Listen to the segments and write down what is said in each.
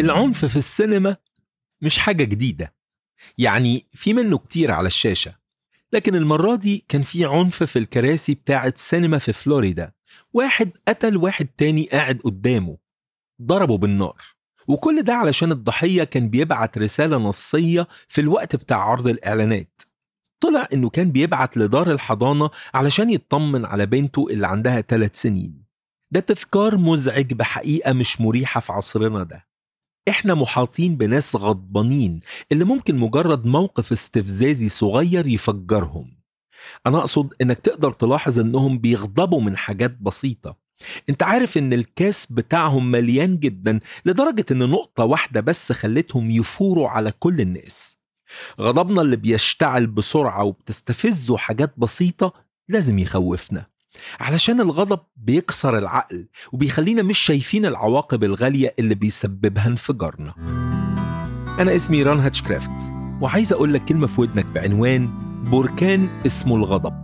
العنف في السينما مش حاجة جديدة يعني في منه كتير على الشاشة لكن المرة دي كان في عنف في الكراسي بتاعة سينما في فلوريدا واحد قتل واحد تاني قاعد قدامه ضربه بالنار وكل ده علشان الضحية كان بيبعت رسالة نصية في الوقت بتاع عرض الإعلانات طلع إنه كان بيبعت لدار الحضانة علشان يطمن على بنته اللي عندها ثلاث سنين ده تذكار مزعج بحقيقة مش مريحة في عصرنا ده احنا محاطين بناس غضبانين اللي ممكن مجرد موقف استفزازي صغير يفجرهم انا اقصد انك تقدر تلاحظ انهم بيغضبوا من حاجات بسيطة انت عارف ان الكاس بتاعهم مليان جدا لدرجة ان نقطة واحدة بس خلتهم يفوروا على كل الناس غضبنا اللي بيشتعل بسرعة وبتستفزه حاجات بسيطة لازم يخوفنا علشان الغضب بيكسر العقل وبيخلينا مش شايفين العواقب الغالية اللي بيسببها انفجارنا أنا اسمي ران هاتشكرافت وعايز أقول لك كلمة في ودنك بعنوان بركان اسمه الغضب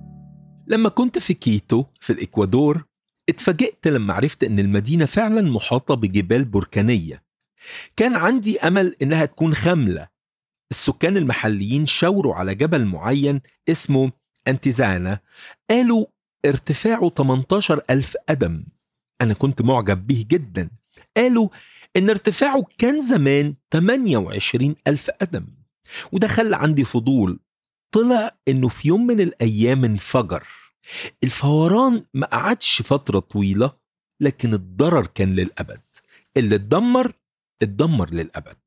لما كنت في كيتو في الإكوادور اتفاجئت لما عرفت إن المدينة فعلا محاطة بجبال بركانية كان عندي أمل إنها تكون خاملة السكان المحليين شاوروا على جبل معين اسمه أنتيزانا قالوا ارتفاعه 18 ألف قدم أنا كنت معجب به جدا قالوا إن ارتفاعه كان زمان 28 ألف قدم وده خلى عندي فضول طلع إنه في يوم من الأيام انفجر الفوران ما قعدش فترة طويلة لكن الضرر كان للأبد اللي اتدمر اتدمر للأبد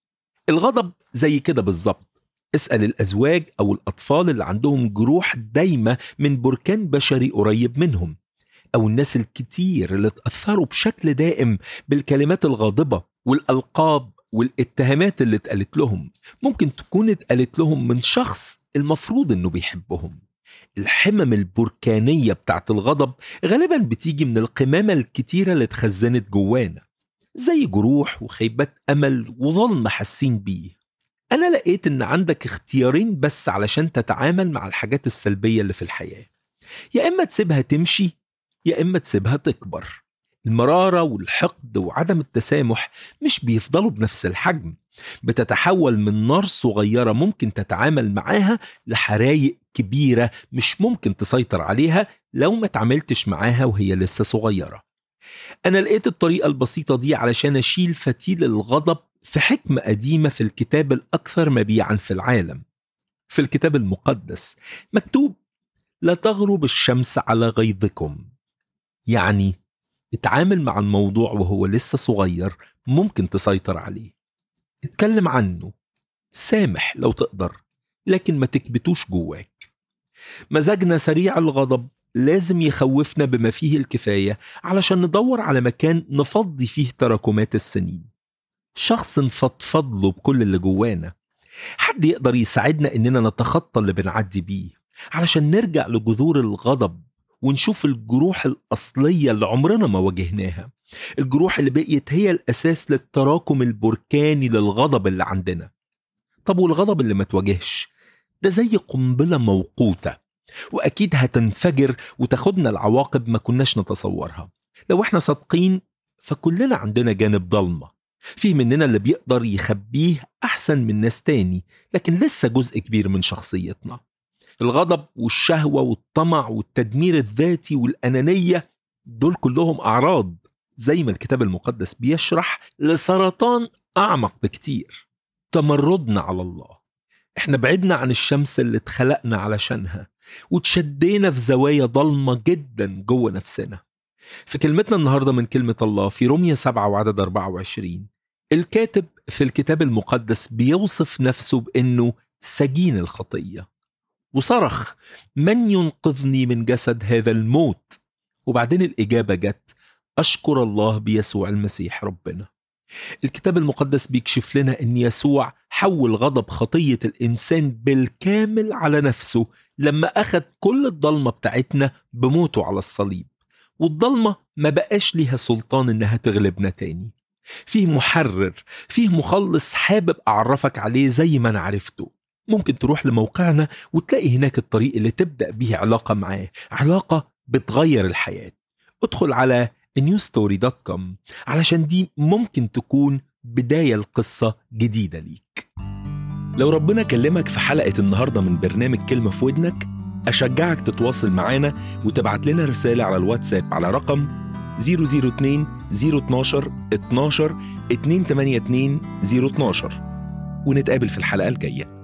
الغضب زي كده بالظبط اسأل الأزواج أو الأطفال اللي عندهم جروح دايمة من بركان بشري قريب منهم أو الناس الكتير اللي اتأثروا بشكل دائم بالكلمات الغاضبة والألقاب والاتهامات اللي اتقالت لهم ممكن تكون اتقالت لهم من شخص المفروض انه بيحبهم الحمم البركانية بتاعت الغضب غالبا بتيجي من القمامة الكتيرة اللي اتخزنت جوانا زي جروح وخيبات أمل وظلم حاسين بيه أنا لقيت إن عندك اختيارين بس علشان تتعامل مع الحاجات السلبية اللي في الحياة يا إما تسيبها تمشي يا إما تسيبها تكبر المرارة والحقد وعدم التسامح مش بيفضلوا بنفس الحجم بتتحول من نار صغيرة ممكن تتعامل معاها لحرايق كبيرة مش ممكن تسيطر عليها لو ما تعاملتش معاها وهي لسه صغيرة أنا لقيت الطريقة البسيطة دي علشان أشيل فتيل الغضب في حكمة قديمة في الكتاب الأكثر مبيعا في العالم في الكتاب المقدس مكتوب لا تغرب الشمس على غيظكم يعني اتعامل مع الموضوع وهو لسه صغير ممكن تسيطر عليه اتكلم عنه سامح لو تقدر لكن ما تكبتوش جواك مزاجنا سريع الغضب لازم يخوفنا بما فيه الكفاية علشان ندور على مكان نفضي فيه تراكمات السنين شخص نفضفض له بكل اللي جوانا حد يقدر يساعدنا اننا نتخطى اللي بنعدي بيه علشان نرجع لجذور الغضب ونشوف الجروح الأصلية اللي عمرنا ما واجهناها الجروح اللي بقيت هي الأساس للتراكم البركاني للغضب اللي عندنا طب والغضب اللي ما تواجهش ده زي قنبلة موقوتة وأكيد هتنفجر وتاخدنا العواقب ما كناش نتصورها لو احنا صادقين فكلنا عندنا جانب ضلمة فيه مننا اللي بيقدر يخبيه أحسن من ناس تاني لكن لسه جزء كبير من شخصيتنا الغضب والشهوة والطمع والتدمير الذاتي والأنانية دول كلهم أعراض زي ما الكتاب المقدس بيشرح لسرطان أعمق بكتير تمردنا على الله احنا بعدنا عن الشمس اللي اتخلقنا علشانها وتشدينا في زوايا ضلمة جدا جوه نفسنا في كلمتنا النهاردة من كلمة الله في رومية 7 وعدد 24 الكاتب في الكتاب المقدس بيوصف نفسه بأنه سجين الخطية وصرخ من ينقذني من جسد هذا الموت وبعدين الإجابة جت أشكر الله بيسوع المسيح ربنا الكتاب المقدس بيكشف لنا أن يسوع حول غضب خطية الإنسان بالكامل على نفسه لما أخذ كل الضلمة بتاعتنا بموته على الصليب والضلمة ما بقاش ليها سلطان إنها تغلبنا تاني فيه محرر فيه مخلص حابب أعرفك عليه زي ما أنا عرفته ممكن تروح لموقعنا وتلاقي هناك الطريق اللي تبدأ به علاقة معاه علاقة بتغير الحياة ادخل على newstory.com علشان دي ممكن تكون بداية لقصة جديدة ليك لو ربنا كلمك في حلقة النهاردة من برنامج كلمة في ودنك أشجعك تتواصل معانا وتبعت لنا رسالة على الواتساب على رقم 002 012 12 282 012 ونتقابل في الحلقة الجاية